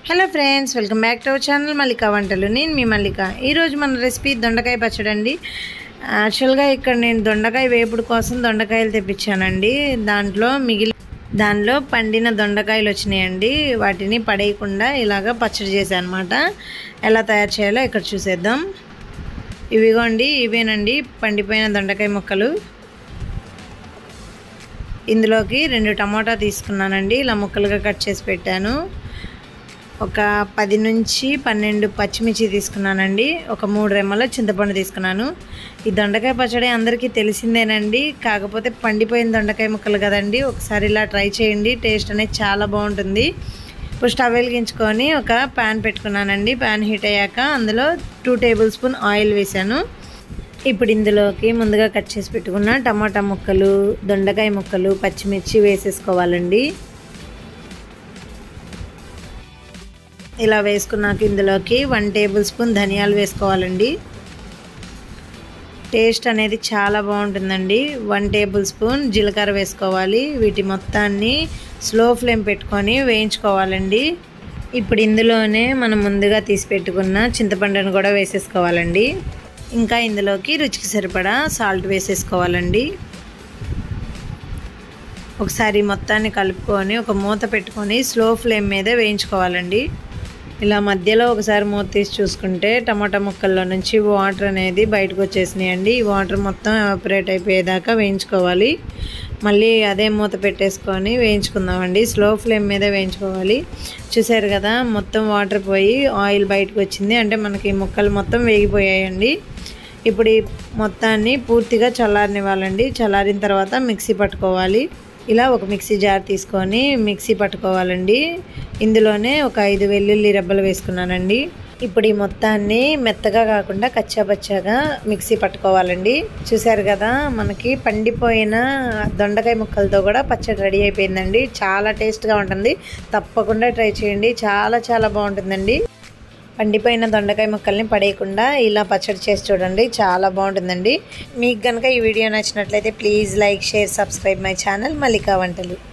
hello friends welcome back to our channel Mallika వంటలు నేను మీ మల్లిక ఈరోజు మన రెసిపీ దొండకాయ పచ్చడి అండి యాక్చువల్గా ఇక్కడ నేను దొండకాయ వేపుడు కోసం దొండకాయలు తెప్పించానండి దాంట్లో మిగిలి దానిలో పండిన దొండకాయలు వచ్చినాయండి వాటిని పడేయకుండా ఇలాగ పచ్చడి చేశాను అనమాట ఎలా తయారు చేయాలో ఇక్కడ చూసేద్దాం ఇవిగోండి ఇవేనండి పండిపోయిన దొండకాయ ముక్కలు ఇందులోకి రెండు టమాటా తీసుకున్నానండి ఇలా ముక్కలుగా కట్ చేసి పెట్టాను ఒక పది నుంచి పన్నెండు పచ్చిమిర్చి తీసుకున్నానండి ఒక మూడు రెమ్మల చింతపండు తీసుకున్నాను ఈ దొండకాయ పచ్చడి అందరికీ తెలిసిందేనండి కాకపోతే పండిపోయిన దొండకాయ ముక్కలు కదండి ఒకసారి ఇలా ట్రై చేయండి టేస్ట్ అనేది చాలా బాగుంటుంది ఇప్పుడు స్టవ్ వెలిగించుకొని ఒక ప్యాన్ పెట్టుకున్నానండి ప్యాన్ హీట్ అయ్యాక అందులో టూ టేబుల్ స్పూన్ ఆయిల్ వేసాను ఇప్పుడు ఇందులోకి ముందుగా కట్ చేసి పెట్టుకున్న టమాటా ముక్కలు దొండకాయ ముక్కలు పచ్చిమిర్చి వేసేసుకోవాలండి ఇలా వేసుకున్నాక ఇందులోకి వన్ టేబుల్ స్పూన్ ధనియాలు వేసుకోవాలండి టేస్ట్ అనేది చాలా బాగుంటుందండి వన్ టేబుల్ స్పూన్ జీలకర్ర వేసుకోవాలి వీటి మొత్తాన్ని స్లో ఫ్లేమ్ పెట్టుకొని వేయించుకోవాలండి ఇప్పుడు ఇందులోనే మనం ముందుగా తీసి పెట్టుకున్న చింతపండును కూడా వేసేసుకోవాలండి ఇంకా ఇందులోకి రుచికి సరిపడా సాల్ట్ వేసేసుకోవాలండి ఒకసారి మొత్తాన్ని కలుపుకొని ఒక మూత పెట్టుకొని స్లో ఫ్లేమ్ మీద వేయించుకోవాలండి ఇలా మధ్యలో ఒకసారి మూత తీసి చూసుకుంటే టమాటా ముక్కల్లో నుంచి వాటర్ అనేది బయటకు వచ్చేసినాయండి ఈ వాటర్ మొత్తం ఎవాపరేట్ అయిపోయేదాకా వేయించుకోవాలి మళ్ళీ అదే మూత పెట్టేసుకొని వేయించుకుందామండి స్లో ఫ్లేమ్ మీద వేయించుకోవాలి చూసారు కదా మొత్తం వాటర్ పోయి ఆయిల్ బయటకు వచ్చింది అంటే మనకి ముక్కలు మొత్తం వేగిపోయాయండి ఇప్పుడు ఈ మొత్తాన్ని పూర్తిగా చల్లారనివ్వాలండి చల్లారిన తర్వాత మిక్సీ పట్టుకోవాలి ఇలా ఒక మిక్సీ జార్ తీసుకొని మిక్సీ పట్టుకోవాలండి ఇందులోనే ఒక ఐదు వెల్లుల్లి రెబ్బలు వేసుకున్నానండి ఇప్పుడు ఈ మొత్తాన్ని మెత్తగా కాకుండా కచ్చాపచ్చాగా మిక్సీ పట్టుకోవాలండి చూసారు కదా మనకి పండిపోయిన దొండకాయ ముక్కలతో కూడా పచ్చడి రెడీ అయిపోయిందండి చాలా టేస్ట్గా ఉంటుంది తప్పకుండా ట్రై చేయండి చాలా చాలా బాగుంటుందండి పండిపోయిన దొండకాయ ముక్కల్ని పడేయకుండా ఇలా పచ్చడి చేసి చూడండి చాలా బాగుంటుందండి మీకు కనుక ఈ వీడియో నచ్చినట్లయితే please like share subscribe my channel Mallika వంటలు